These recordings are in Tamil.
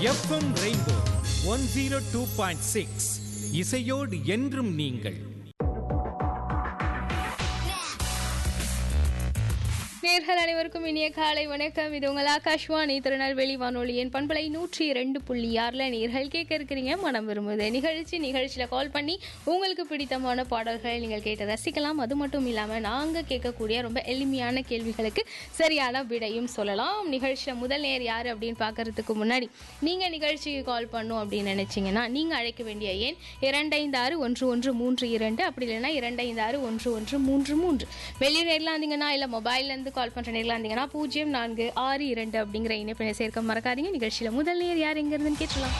FM rainbow one zero two point six இசையோடு என்றும் நீங்கள் நேர்கள் அனைவருக்கும் இனிய காலை வணக்கம் இது உங்கள் ஆகாஷ்வாணி திருநெல்வேலி வானொலியின் பண்பலை நூற்றி இரண்டு புள்ளி ஆறில் நேர்கள் கேட்க இருக்கிறீங்க மனம் விரும்புது நிகழ்ச்சி நிகழ்ச்சியில் கால் பண்ணி உங்களுக்கு பிடித்தமான பாடல்களை நீங்கள் கேட்டு ரசிக்கலாம் அது மட்டும் இல்லாமல் நாங்கள் கேட்கக்கூடிய ரொம்ப எளிமையான கேள்விகளுக்கு சரியான விடையும் சொல்லலாம் நிகழ்ச்சியில் முதல் நேர் யார் அப்படின்னு பார்க்கறதுக்கு முன்னாடி நீங்கள் நிகழ்ச்சிக்கு கால் பண்ணும் அப்படின்னு நினச்சிங்கன்னா நீங்கள் அழைக்க வேண்டிய எண் இரண்டைந்து ஆறு ஒன்று ஒன்று மூன்று இரண்டு அப்படி இல்லைன்னா இரண்டைந்து ஆறு ஒன்று ஒன்று மூன்று மூன்று வெளியே நேரில் இருந்தீங்கன்னா இல்லை மொபைல்லேருந்து கால் பண்ணுற நேரில் இருந்தீங்கன்னா பூஜ்ஜியம் நான்கு ஆறு இரண்டு அப்படிங்கிற இணைப்பினை சேர்க்க மறக்காதீங்க நிகழ்ச்சியில் முதல் நேர் யார் எங்க இருந்துன்னு கேட்டலாம்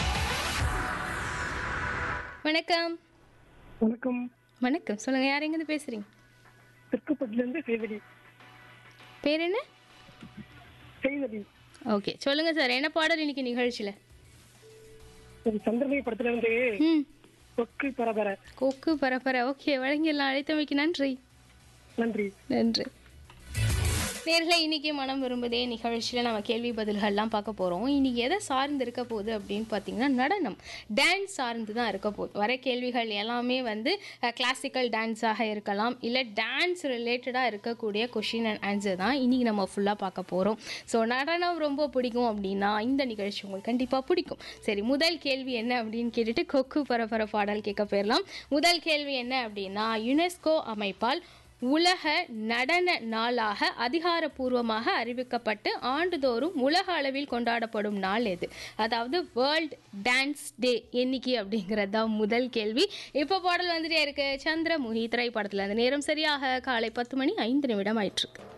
வணக்கம் வணக்கம் வணக்கம் சொல்லுங்க யார் எங்கேருந்து பேசுறீங்க தெற்குப்பட்டிலிருந்து செய்வதி பேர் என்ன செய்வதி ஓகே சொல்லுங்க சார் என்ன பாடல் இன்னைக்கு நிகழ்ச்சியில் ஒரு சந்திரனை படத்துல இருந்து ம் கொக்கு பரபர கொக்கு பரபர ஓகே வழங்கிடலாம் அழைத்தமைக்கு நன்றி நன்றி நன்றி நேர்களை இன்னைக்கு மனம் விரும்புதே நிகழ்ச்சியில் நம்ம கேள்வி பதில்கள்லாம் பார்க்க போகிறோம் இன்னைக்கு எதை சார்ந்து இருக்க போகுது அப்படின்னு பார்த்தீங்கன்னா நடனம் டான்ஸ் சார்ந்து தான் இருக்க போகுது வர கேள்விகள் எல்லாமே வந்து கிளாசிக்கல் டான்ஸாக இருக்கலாம் இல்லை டான்ஸ் ரிலேட்டடாக இருக்கக்கூடிய கொஷின் அண்ட் ஆன்சர் தான் இன்னைக்கு நம்ம ஃபுல்லாக பார்க்க போகிறோம் ஸோ நடனம் ரொம்ப பிடிக்கும் அப்படின்னா இந்த நிகழ்ச்சி உங்களுக்கு கண்டிப்பாக பிடிக்கும் சரி முதல் கேள்வி என்ன அப்படின்னு கேட்டுட்டு கொக்கு பரபர பாடல் கேட்க போயிடலாம் முதல் கேள்வி என்ன அப்படின்னா யுனெஸ்கோ அமைப்பால் உலக நடன நாளாக அதிகாரப்பூர்வமாக அறிவிக்கப்பட்டு ஆண்டுதோறும் உலக அளவில் கொண்டாடப்படும் நாள் எது அதாவது வேர்ல்ட் டான்ஸ் டே என்னைக்கு அப்படிங்கிறது தான் முதல் கேள்வி இப்போ பாடல் வந்துட்டே இருக்கு சந்திரமுகி திரைப்படத்துல அந்த நேரம் சரியாக காலை பத்து மணி ஐந்து நிமிடம் ஆயிற்று